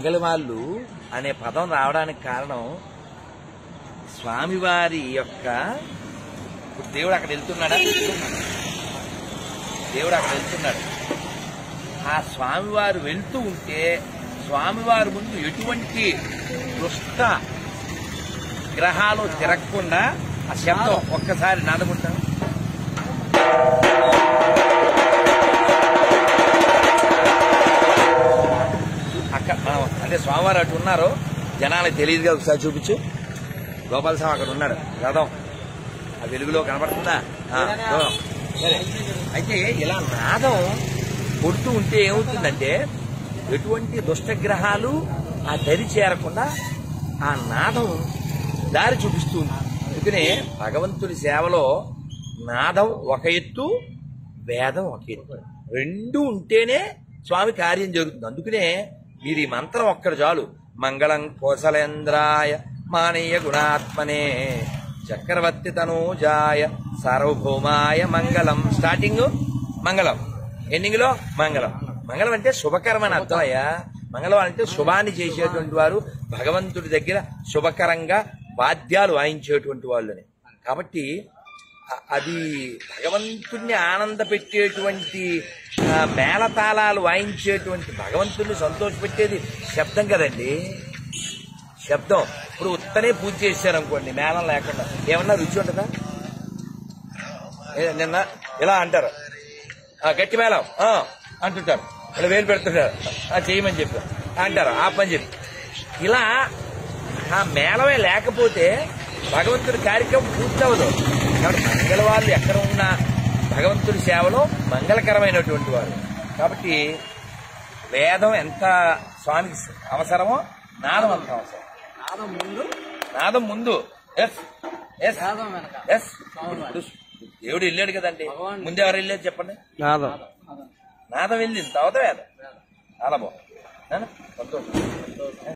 మంగళవాళ్ళు అనే పదం రావడానికి కారణం స్వామివారి యొక్క ఇప్పుడు దేవుడు అక్కడ వెళ్తున్నాడా దేవుడు అక్కడ వెళ్తున్నాడు ఆ స్వామివారు వెళ్తూ ఉంటే స్వామివారి ముందు ఎటువంటి దుష్ట గ్రహాలు తిరగకుండా ఆ శబ్దం ఒక్కసారి నాదకుంటాం అక్కడ మనం అంటే స్వామివారు అటు ఉన్నారు జనాలకు తెలియదు కదా ఒకసారి చూపించు గోపాల స్వామి అక్కడ ఉన్నాడు రథం ఆ వెలుగులో కనబడుతుందా ఆ, దూరం. సరే అయితే ఇలా నాదం కొడుతూ ఉంటే ఏమవుతుందంటే ఎటువంటి దుష్టగ్రహాలు ఆ దరి చేరకుండా ఆ నాదం దారి చూపిస్తుంది అందుకనే భగవంతుడి సేవలో నాదం ఒక ఎత్తు వేదం ఒక ఎత్తు రెండు ఉంటేనే స్వామి కార్యం జరుగుతుంది అందుకనే మీరు ఈ మంత్రం ఒక్కడు చాలు మంగళం కోసలేంద్రాయ మానీయ గుణాత్మనే చక్రవర్తి తనూజాయ సార్వభౌమాయ మంగళం స్టార్టింగ్ మంగళం ఎండింగ్ లో మంగళం మంగళం అంటే శుభకరం అని అర్థం అయ్యా మంగళం అంటే శుభాన్ని చేసేటువంటి వారు భగవంతుడి దగ్గర శుభకరంగా వాద్యాలు వాయించేటువంటి వాళ్ళని కాబట్టి అ- అది భగవంతుణ్ణి ఆనంద పెట్టేటువంటి ఆ, మేళతాళాలు వాయించేటువంటి భగవంతుణ్ణి సంతోషపెట్టేది శబ్దం కదండి శబ్దం ఇప్పుడు ఉత్తనే పూజ చేశారు అనుకోండి మేళం లేకుండా ఏమన్నా రుచి ఉంటుందా ఏ, నిన్న ఇలా అంటారు ఆ, గట్టి మేళం ఆ, అంటుంటారు ఇలా వేలు పెడుతుంటారు ఆ, చేయమని చెప్పి అంటారు ఆ పని చెప్పి ఇలా ఆ మేళమే లేకపోతే భగవంతుడి కార్యక్రమం పూర్తవదు కాబట్టి మంగళవాళ్ళు ఎక్కడ ఉన్నా భగవంతుడి సేవలో మంగళకరమైనటువంటి వారు కాబట్టి వేదం ఎంత స్వామికి అవసరమో నాదం అంత అవసరం నాదం ముందు నాదం ముందు ఎస్ ఎస్ వేదం వెనక ఎస్ ఇప్పుడు దేవుడు వెళ్ళాడు కదండి భగవాన్ ముందు ఎవరు వెళ్ళారు చెప్పండి నాదం నాదం నాదం వెళ్ళింది తర్వాత వేదం చాలా బాగుంది సంతోషం